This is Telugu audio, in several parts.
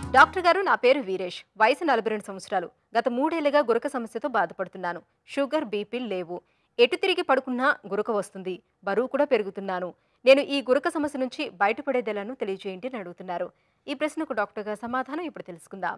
డాక్టర్ గారు నా పేరు వీరేష్ వయసు నలభై రెండు సంవత్సరాలు గత మూడేళ్లుగా గురక సమస్యతో బాధపడుతున్నాను షుగర్ బీపీలు లేవు ఎటు తిరిగి పడుకున్నా గురక వస్తుంది బరువు కూడా పెరుగుతున్నాను నేను ఈ గురక సమస్య నుంచి బయటపడేదెలను తెలియజేయండి అని అడుగుతున్నారు ఈ ప్రశ్నకు డాక్టర్ గారు సమాధానం ఇప్పుడు తెలుసుకుందాం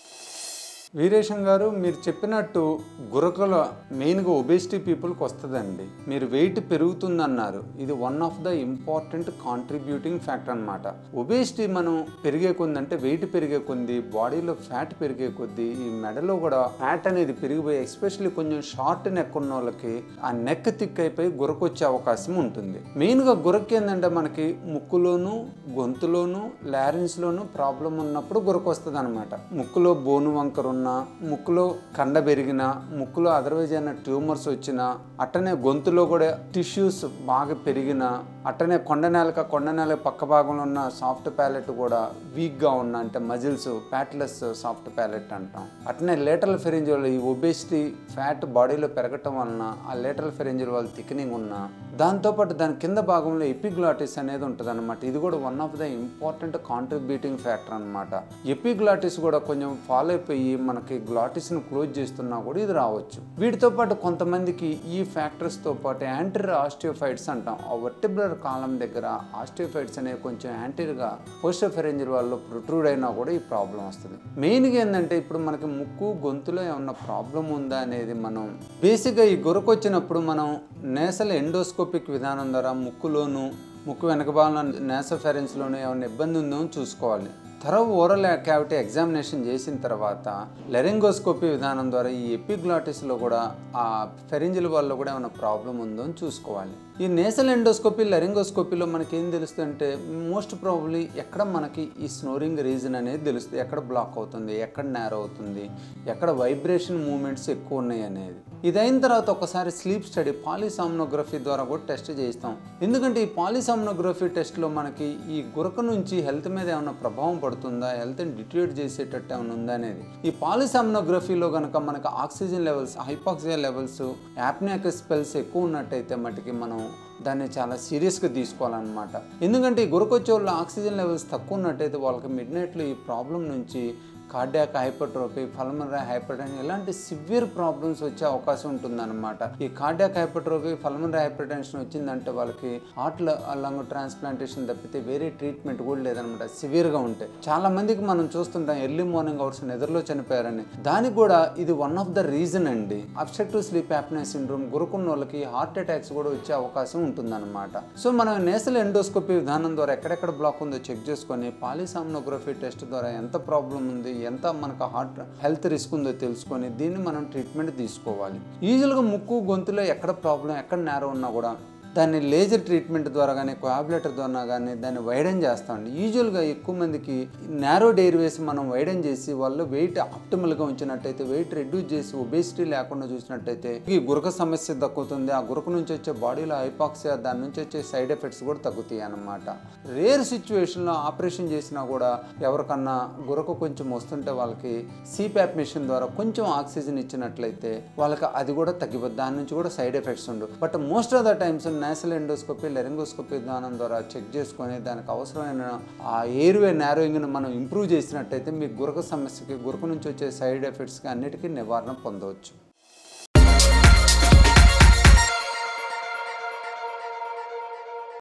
వీరేశం గారు మీరు చెప్పినట్టు గురకల మెయిన్గా ఒబేసిటీ పీపుల్కి వస్తుందండి మీరు వెయిట్ పెరుగుతుందన్నారు ఇది one of the important contributing factor అనమాట ఒబేసిటీ మనం పెరిగే కొద్ది అంటే వెయిట్ పెరిగే కొద్ది బాడీలో ఫ్యాట్ పెరిగే కొద్దీ ఈ మెడలో కూడా ఫ్యాట్ అనేది పెరిగిపోయి ఎస్పెషల్లీ కొంచెం షార్ట్ నెక్ ఉన్న వాళ్ళకి ఆ నెక్ థిక్ అయిపోయి గురక వచ్చే అవకాశం ఉంటుంది మెయిన్గా గురక ఏంటంటే మనకి ముక్కులోను గొంతులోను లారెన్స్లోను ప్రాబ్లం ఉన్నప్పుడు గురక వస్తుంది అనమాట ముక్కులో బోను వంకర ఉన్నా ముక్కులో కండ పెరిగిన ముక్కులో అదర్వైజ్ అయిన ట్యూమర్స్ వచ్చినా అట్టనే గొంతులో కూడా టిష్యూస్ బాగా పెరిగిన అట్టనే కొండ నేలక కొండ నేల పక్క భాగంలో ఉన్న సాఫ్ట్ ప్యాలెట్ కూడా వీక్గా ఉన్న అంటే మజిల్స్ ప్యాట్లెస్ సాఫ్ట్ ప్యాలెట్ అంటాం అట్నే లేటరల్ ఫెరింజిల్ ఈ ఒబేసిటీ ఫ్యాట్ బాడీలో పెరగటం వలన ఆ లేటరల్ ఫెరింజిల్ వాళ్ళు థిక్నింగ్ ఉన్న దాంతోపాటు దాని కింద భాగంలో ఎపిగ్లాటిస్ అనేది ఉంటుంది అనమాట ఇది కూడా one of the important contributing factor అనమాట ఎపిగ్లాటిస్ కూడా కొంచెం ఫాలో అయిపోయి మనకి గ్లాటిస్ను క్లోజ్ చేస్తున్నా కూడా ఇది రావచ్చు వీటితో పాటు కొంతమందికి ఈ ఫ్యాక్టర్స్తో పాటు యాంటీర్ ఆస్టియోఫైట్స్ అంటాం ఆ వర్టిబ్యులర్ కాలం దగ్గర ఆస్టియోఫైట్స్ అనేవి కొంచెం యాంటీర్గా పోస్టోఫెరెంజిల్ వాళ్ళు ప్రొట్రూడ్ అయినా కూడా ఈ ప్రాబ్లం వస్తుంది మెయిన్గా ఏంటంటే ఇప్పుడు మనకి ముక్కు గొంతులో ఏమన్నా ప్రాబ్లం ఉందా అనేది మనం బేసిక్గా ఈ గురకు వచ్చినప్పుడు మనం నేసల ఎండోస్కోపిక్ విధానం ద్వారా ముక్కులోను ముక్కు వెనక భాగంలో నేసోఫెరెన్స్లోనూ ఏమైనా ఇబ్బంది ఉందో అని చూసుకోవాలి తర్వాత ఓరల్ క్యావిటీ ఎగ్జామినేషన్ చేసిన తర్వాత లెరింగోస్కోపీ విధానం ద్వారా ఈ ఎపిగ్లాటిస్లో కూడా ఆ ఫెరింజిల్ వల్ల కూడా ఏమైనా ప్రాబ్లం ఉందో అని చూసుకోవాలి ఈ నేసల్ ఎండోస్కోపీ లెరింగోస్కోపీలో మనకి ఏం తెలుస్తుంది అంటే మోస్ట్ ప్రాబ్లీ ఎక్కడ మనకి ఈ స్నోరింగ్ రీజన్ అనేది తెలుస్తుంది ఎక్కడ బ్లాక్ అవుతుంది ఎక్కడ నేరో అవుతుంది ఎక్కడ వైబ్రేషన్ మూమెంట్స్ ఎక్కువ ఉన్నాయి అనేది ఇది అయిన తర్వాత ఒకసారి స్లీప్ స్టడీ పాలిసామ్నోగ్రఫీ ద్వారా కూడా టెస్ట్ చేస్తాం ఎందుకంటే ఈ పాలిసామ్నోగ్రఫీ టెస్ట్లో మనకి ఈ గురక నుంచి హెల్త్ మీద ఏమైనా ప్రభావం పడుతుందా హెల్త్ని డిట్యూట్ చేసేటట్టు ఏమైనా ఉందా అనేది ఈ పాలిసామ్నోగ్రఫీలో కనుక మనకు oxygen levels hypoxygen levels apnoeic spells ఎక్కువ ఉన్నట్టయితే మటుకి మనం దాన్ని చాలా సీరియస్గా తీసుకోవాలన్నమాట ఎందుకంటే ఈ గురకొచ్చే వాళ్ళు ఆక్సిజన్ లెవెల్స్ తక్కువ ఉన్నట్టయితే వాళ్ళకి మిడ్ నైట్లో ఈ ప్రాబ్లం నుంచి కార్డియాక్ హైపర్ట్రోపీ పల్మనరీ హైపర్టెన్షన్ ఇలాంటి సివియర్ ప్రాబ్లమ్స్ వచ్చే అవకాశం ఉంటుందన్నమాట ఈ కార్డియాక్ హైపర్ట్రోపీ పల్మనరీ హైపర్టెన్షన్ వచ్చిందంటే వాళ్ళకి హార్ట్ లంగ్ ట్రాన్స్ప్లాంటేషన్ తప్పితే వేరే ట్రీట్మెంట్ కూడా లేదనమాట సివియర్గా ఉంటాయి చాలా మందికి మనం చూస్తుంటాం ఎర్లీ మార్నింగ్ అవర్స్ నిద్రలో చనిపోయారని దానికి కూడా ఇది వన్ ఆఫ్ ద రీజన్ అండి అబ్స్ట్రక్టివ్ స్లీప్ యాప్నే సిండ్రోమ్ గురుకున్న వాళ్ళకి హార్ట్ అటాక్స్ కూడా వచ్చే అవకాశం ఉంటుందన్నమాట సో మనం నేసల్ ఎండోస్కోపీ విధానం ద్వారా ఎక్కడెక్కడ బ్లాక్ ఉందో చెక్ చేసుకొని పాలిసామ్నోగ్రఫీ టెస్ట్ ద్వారా ఎంత ప్రాబ్లం ఉంది ఎంత మనకు హార్ట్ హెల్త్ రిస్క్ ఉందో తెలుసుకొని దీన్ని మనం ట్రీట్మెంట్ తీసుకోవాలి యూజువల్గా ముక్కు గొంతులో ఎక్కడ ప్రాబ్లం ఎక్కడ నేర ఉన్నా కూడా దాన్ని లేజర్ ట్రీట్మెంట్ ద్వారా కానీ కోఆబులేటర్ ద్వారా కానీ దాన్ని వైడెన్ చేస్తామండి యూజువల్గా ఎక్కువ మందికి నేరో డైర్ వేసి మనం వైడెన్ చేసి వాళ్ళు వెయిట్ ఆప్టిమల్గా ఉంచినట్టయితే వెయిట్ రెడ్యూస్ చేసి ఒబేసిటీ లేకుండా చూసినట్టయితే ఈ గురక సమస్య తగ్గుతుంది ఆ గురక నుంచి వచ్చే బాడీలో హైపాక్సియా దాని నుంచి వచ్చే సైడ్ ఎఫెక్ట్స్ కూడా తగ్గుతాయి అన్నమాట రేర్ సిచ్యువేషన్లో ఆపరేషన్ చేసినా కూడా ఎవరికన్నా గురక కొంచెం వస్తుంటే వాళ్ళకి సిప్యాప్ మిషన్ ద్వారా కొంచెం ఆక్సిజన్ ఇచ్చినట్లయితే వాళ్ళకి అది కూడా తగ్గిపోద్ది దాని నుంచి కూడా సైడ్ ఎఫెక్ట్స్ ఉండవు but most of the times nasal endoscopy laryngoscopy విధానం ద్వారా చెక్ చేసుకొని దానికి అవసరమైన ఆ ఎయిర్వే నేరోయింగ్ని మనం ఇంప్రూవ్ చేసినట్టయితే మీ గురక సమస్యకి గురక నుంచి వచ్చే సైడ్ ఎఫెక్ట్స్కి అన్నిటికీ నివారణ పొందవచ్చు